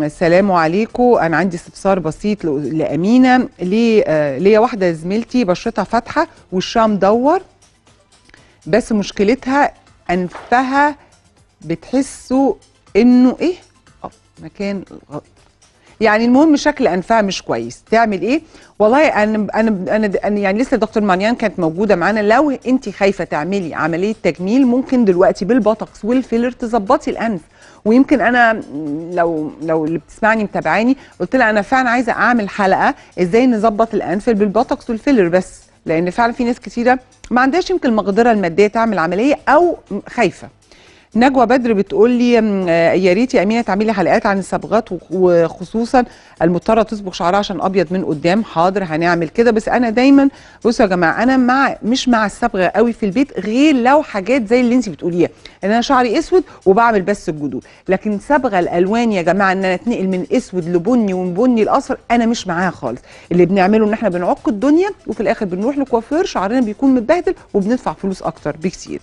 السلام عليكم انا عندي استفسار بسيط ل- لامينه ليه آه، ليا واحده زميلتي بشرتها فاتحه وشها مدور بس مشكلتها انفها بتحسوا انه ايه آه، مكان غ- يعني المهم شكل انفها مش كويس تعمل ايه والله انا انا انا أنا يعني لسه دكتور مانيان كانت موجوده معانا لو انت خايفه تعملي عمليه تجميل ممكن دلوقتي بالبوتوكس والفيلر تظبطي الانف ويمكن انا م، لو لو اللي بتسمعني متابعاني قلت لها انا فعلا عايزه اعمل حلقه ازاي نظبط الانف بالبوتوكس والفيلر بس لان فعلا في ناس كتيره ما عندهاش يمكن المقدره الماديه تعمل عمليه او خايفه نجوى بدر بتقول لي م، آه، يا ريت يا امينه تعملي حلقات عن الصبغات و- وخصوصا المضطره تصبغ شعرها عشان ابيض من قدام حاضر هنعمل كده بس انا دايما بصوا يا جماعه انا مع مش مع الصبغه قوي في البيت غير لو حاجات زي اللي انت بتقوليها ان انا شعري اسود وبعمل بس الجذور لكن صبغه الالوان يا جماعه ان انا اتنقل من اسود لبني ومن بني لاصفر انا مش معاها خالص اللي بنعمله ان احنا بنعك الدنيا وفي الاخر بنروح لكوافير شعرنا بيكون متبهدل وبندفع فلوس اكتر بكتير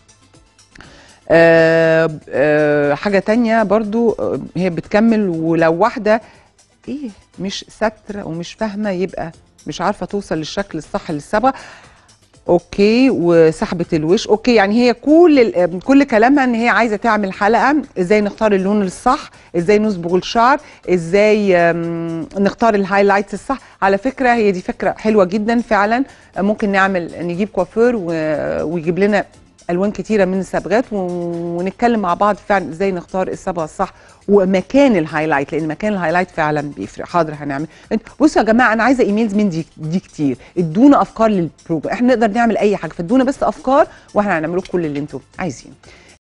آه آه حاجة تانية برضو آه هي بتكمل ولو واحدة ايه مش ستر ومش فاهمة يبقى مش عارفة توصل للشكل الصح للصبغة اوكي وسحبة الوش اوكي يعني هي كل ال- كل كلامها ان هي عايزة تعمل حلقة ازاي نختار اللون الصح ازاي نصبغ الشعر ازاي آم، نختار الهايلايتس الصح على فكرة هي دي فكرة حلوة جدا فعلا ممكن نعمل نجيب كوافير و- ويجيب لنا الوان كتيره من الصبغات و- ونتكلم مع بعض فعلا ازاي نختار الصبغه الصح ومكان الهايلايت لان مكان الهايلايت فعلا بيفرق حاضر هنعمل انت بصوا يا جماعه انا عايزه ايميلز من دي دي كتير ادونا افكار للبروجرام احنا نقدر نعمل اي حاجه فادونا بس افكار واحنا هنعمل لكم كل اللي انتم عايزينه